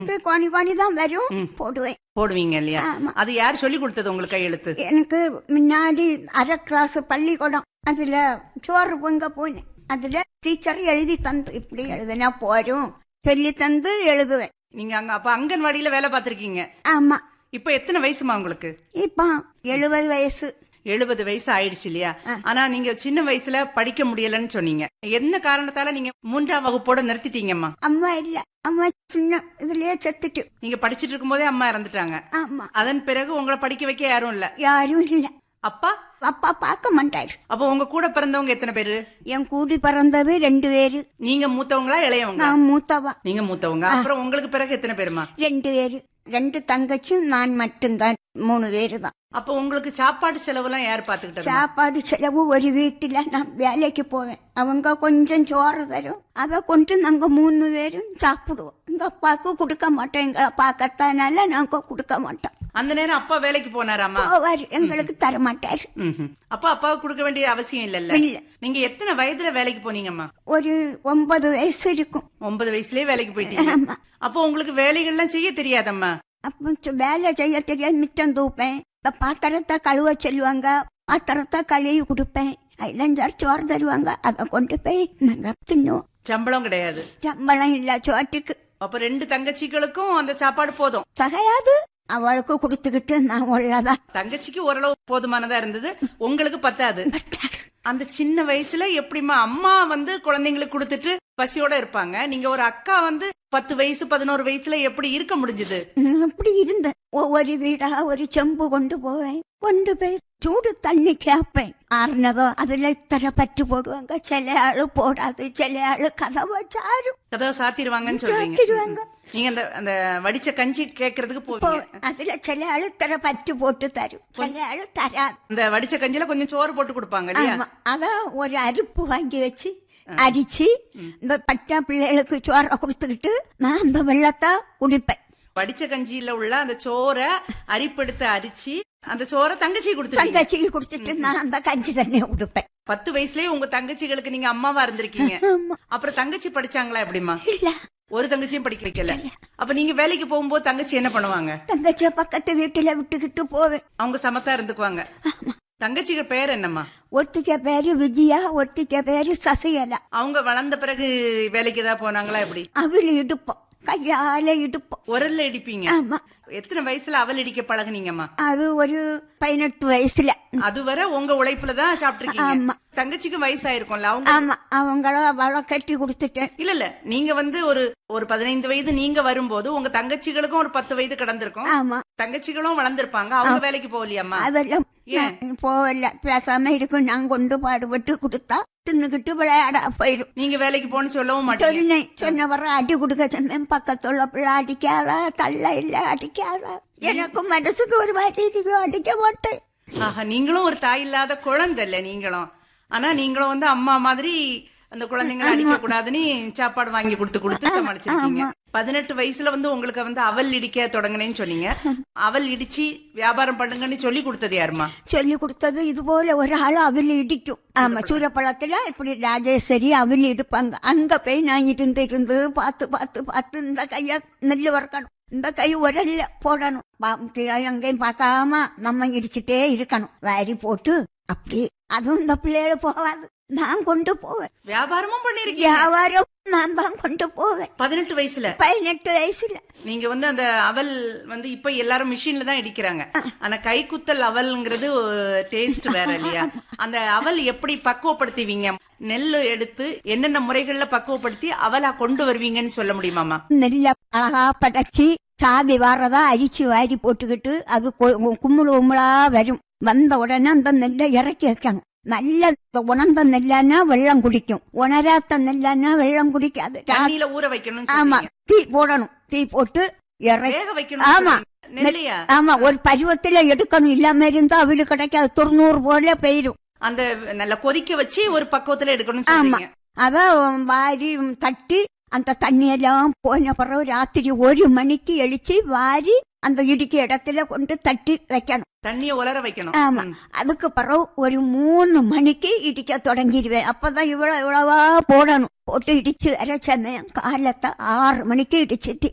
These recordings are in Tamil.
இது கோணி கோணி தான் வரும் போடுவேன் போடுவீங்க இல்லையா ஆமா. அது யார் சொல்லி கொடுத்தது உங்களுக்கு கையெழுத்து எனக்கு முன்னாடி அரை கிளாஸ் பள்ளிக்கூடம் அதுல சோறு பொங்க போனேன் அதுல டீச்சர் எழுதி தந்து இப்படி எழுதுனா போரும் சொல்லி தந்து எழுதுவேன் நீங்க அங்க அப்ப அங்கன்வாடியில வேலை பார்த்திருக்கீங்க ஆமா இப்ப எத்தனை வயசுமா உங்களுக்கு இப்போ எழுபது வயசு எழுபது வயசு ஆயிடுச்சு இல்லையா ஆனா நீங்க சின்ன வயசுல படிக்க முடியலன்னு சொன்னீங்க என்ன காரணத்தால நீங்க மூன்றாம் வகுப்போட நிறுத்திட்டீங்கம்மா அம்மா இல்ல அம்மா சின்ன இதுலயே செத்துட்டு நீங்க படிச்சிட்டு இருக்கும்போதே அம்மா இறந்துட்டாங்க ஆமா அதன் பிறகு உங்களை படிக்க வைக்க யாரும் இல்ல யாரும் இல்ல அப்பா அப்பா பார்க்க மாட்டாரு அப்ப உங்க கூட பிறந்தவங்க எத்தனை பேரு என் கூடி பிறந்தது ரெண்டு பேரு நீங்க மூத்தவங்களா இளையவங்க நான் மூத்தவா நீங்க மூத்தவங்க அப்புறம் உங்களுக்கு பிறகு எத்தனை பேருமா ரெண்டு பேரு ரெண்டு தங்கச்சும் நான் மட்டும்தான் மூணு பேரு தான் அப்ப உங்களுக்கு சாப்பாடு செலவு எல்லாம் யார் பாத்துக்கிட்டது சாப்பாடு செலவு ஒரு வீட்டுல நான் வேலைக்கு போவேன் அவங்க கொஞ்சம் சோறு தரும் அதை கொண்டு நாங்க மூணு பேரும் சாப்பிடுவோம் எங்க அப்பாவுக்கு கொடுக்க மாட்டோம் எங்களை பார்க்கத்தானால நாங்க கொடுக்க மாட்டோம் அந்த நேரம் அப்பா வேலைக்கு போனாராமா போவாரு எங்களுக்கு தர மாட்டாரு ம்ஹும். அப்ப அப்பாவுக்கு கொடுக்க வேண்டிய அவசியம் இல்லல்ல இல்ல. நீங்க எத்தனை வயதுல வேலைக்கு போனீங்கம்மா ஒரு ஒன்பது வயசு இருக்கும் ஒன்பது வயசுலயே வேலைக்கு போயிட்டீங்க ஆமா. அப்போ உங்களுக்கு வேலைகள்லாம் செய்ய தெரியாதம்மா அப்ப சு- வேலை செய்ய தெரியாது மிச்சம் தூப்பேன் இந்த பாத்திரத்தை கழுவ சொல்லுவாங்க பாத்திரத்தை கழுவி கொடுப்பேன் இளைஞர் சோறு தருவாங்க அதை கொண்டு போய் நாங்க தின்னுவோம் சம்பளம் கிடையாது சம்பளம் இல்ல சோட்டுக்கு அப்ப ரெண்டு தங்கச்சிகளுக்கும் அந்த சாப்பாடு போதும் சகையாது அவளுக்கு கொடுத்துக்கிட்டு நான் உள்ளதான் தங்கச்சிக்கு ஓரளவு போதுமானதா இருந்தது உங்களுக்கு பத்தாது அந்த சின்ன வயசுல எப்படிம்மா அம்மா வந்து குழந்தைங்களுக்கு கொடுத்துட்டு பசியோட இருப்பாங்க நீங்க ஒரு அக்கா வந்து பத்து வயசு பதினோரு வயசுல எப்படி இருக்க முடிஞ்சது அப்படி இருந்தேன் ஒவ்வொரு வீடா ஒரு செம்பு கொண்டு போவேன் கொண்டு போய் சூடு தண்ணி கேட்பேன் ஆறுனதோ அதுல இத்தனை பற்று போடுவாங்க சில ஆளு போடாது சில ஆளு கதவை சாரும் கதவை சாத்திடுவாங்கன்னு சொல்றீங்க சாத்திடுவாங்க. நீங்க அந்த அந்த வடிச்ச கஞ்சி கேக்குறதுக்கு போவீங்க அதுல சில ஆளு இத்தனை பற்று போட்டு தரும் சில ஆளு தராது அந்த வடிச்ச கஞ்சில கொஞ்சம் சோறு போட்டு கொடுப்பாங்க இல்லையா ஆமா அதான் ஒரு அரிப்பு வாங்கி வச்சு அரிச்சு இந்த பச்சை பிள்ளைகளுக்கு சோற கொடுத்துக்கிட்டு நான் அந்த வெள்ளத்தை குடிப்பேன் வடிச்ச கஞ்சியில உள்ள அந்த சோறை அரிப்படுத்து அரிச்சு அந்த சோறை தங்கச்சி கொடுத்துருக்கீங்க தங்கச்சிக்கு குடிச்சிட்டு நான் அந்த கஞ்சி தண்ணியை கொடுப்பேன் பத்து வயசுலயே உங்க தங்கச்சிகளுக்கு நீங்க அம்மாவா இருந்திருக்கீங்க ஆமா. அப்புறம் தங்கச்சி படிச்சாங்களா எப்படிமா இல்ல ஒரு தங்கச்சியும் படிக்க வைக்கல அப்ப நீங்க வேலைக்கு போகும்போது தங்கச்சி என்ன பண்ணுவாங்க தங்கச்சிய பக்கத்து வீட்டுல விட்டுக்கிட்டு போவேன் அவங்க சமத்தா இருந்துக்குவாங்க தங்கச்சிக்கு பேர் என்னம்மா ஒத்திக்க பேரு விஜயா ஒத்திக்க பேரு சசிகலா அவங்க வளர்ந்த பிறகு வேலைக்கு ஏதாவது போனாங்களா எப்படி அவள் இடுப்போம் கையால இடுப்போம் உரல்ல இடிப்பீங்க ஆமா எத்தனை வயசுல அவல் இடிக்க பழகுனீங்கம்மா அது ஒரு பதினெட்டு வயசுல அதுவரை உங்க உழைப்புல தான் சாப்பிட்டுருக்கீங்க ஆமா. தங்கச்சிக்கு வயசாயிருக்கும்ல அவங்க ஆமா அவங்கள அவளை கட்டி கொடுத்துட்டேன் இல்ல இல்ல நீங்க வந்து ஒரு ஒரு பதினைந்து வயது நீங்க வரும்போது உங்க தங்கச்சிகளுக்கும் ஒரு பத்து வயது கடந்திருக்கும் ஆமா தங்கச்சிகளும் வளர்ந்திருப்பாங்க அவங்க வேலைக்கு போகலையாம்மா அதெல்லாம் ஏன்? நான் போகல பேசாம இருக்கும் நான் கொண்டு பாடுபட்டு கொடுத்தா தின்னுக்கிட்டு விளையாட போயிடும் நீங்க வேலைக்கு போன்னு சொல்லவும் மாட்டீங்க சொன்னேன் சொன்னவர அடி கொடுக்க சொன்னேன் பக்கத்துள்ள பிள்ளை அடிக்காரா தள்ள இல்ல அடிக்காரா எனக்கு மனசுக்கு ஒரு மாதிரி இருக்கும் அடிக்க மாட்டேன் ஆஹா நீங்களும் ஒரு தாய் இல்லாத குழந்தை இல்ல நீங்களும் ஆனா நீங்களும் வந்து அம்மா மாதிரி அந்த குழந்தைங்களை அடிக்க கூடாதுன்னு சாப்பாடு வாங்கி கொடுத்து கொடுத்து சமாளிச்சிருக்கீங்க பதினெட்டு வயசுல வந்து உங்களுக்கு வந்து அவல் இடிக்க தொடங்கினேன்னு சொன்னீங்க அவல் இடிச்சு வியாபாரம் பண்ணுங்கன்னு சொல்லி கொடுத்தது யாருமா சொல்லி கொடுத்தது இது போல ஒரு ஆள் அவள் இடிக்கும் ஆமா சூரப்பழத்துல இப்படி ராஜேஸ்வரி அவள் இடிப்பாங்க அங்க போய் நான் இருந்து இருந்து பார்த்து பார்த்து பார்த்து இந்த கைய நெல்லு வறுக்கணும் இந்த கை உரல்ல போடணும் பா- கீழே அங்கேயும் பார்க்காம நம்ம இடிச்சுட்டே இருக்கணும் வாரி போட்டு அப்படி அதுவும் இந்த பிள்ளைகள போகாது நான் கொண்டு போவேன் வியாபாரமும் பண்ணிருக்கீங்க வியாபாரம் நான் தான் கொண்டு போவேன் பதினெட்டு வயசுல பதினெட்டு வயசுல நீங்க வந்து அந்த அவல் வந்து இப்ப எல்லாரும் மிஷின்ல தான் இடிக்கிறாங்க ஆனா கைக்குத்தல் அவல்ங்கிறது டேஸ்ட் வேற இல்லையா அந்த அவல் எப்படி பக்குவப்படுத்துவீங்க நெல் எடுத்து என்னென்ன முறைகள்ல பக்குவப்படுத்தி அவலா கொண்டு வருவீங்கன்னு சொல்ல முடியுமாமா நெல்ல அழகா படைச்சி சாவி வாரதா அரிச்சு வாரி போட்டுக்கிட்டு அது கொ- கும்முளு கும்முளா வரும் வந்த உடனே அந்த நெல்லை இறக்கி வைக்கணும் நல்ல இந்த உணர்ந்த நெல்லானா வெள்ளம் குடிக்கும் உணராத்த நெல்லானா வெள்ளம் குடிக்காது ரா- தண்ணியில ஊற வைக்கணும்னு ஆமா சொல்றீங்க. தீ போடணும் தீ போட்டு இறக்கி வேக வைக்கணும் ஆமா. நெல்லையா ஆமா ஒரு பருவத்துல எடுக்கணும் இல்லாம இருந்தா அவளுக்கு கிடைக்காது தொண்ணூறு போல போயிடும் அந்த நல்ல கொதிக்க வச்சு ஒரு பக்குவத்துல எடுக்கணும்னு ஆமா சொல்றீங்க அதான் வாரி தட்டி அந்த தண்ணியெல்லாம் போன பிறகு ராத்திரி ஒரு மணிக்கு எழுச்சி வாரி அந்த இடிக்க இடத்துல கொண்டு தட்டி வைக்கணும் தண்ணிய உலர வைக்கணும் ஆமா ம். அதுக்கு பிறகு ஒரு மூணு மணிக்கு இடிக்க தொடங்கிடுவேன் அப்பதான் இவ்வளவு இவ்வளவா போடணும் போட்டு இடிச்சு வர சமயம் காலத்தை ஆறு மணிக்கு இடிச்சு தீரும்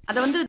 அத வந்து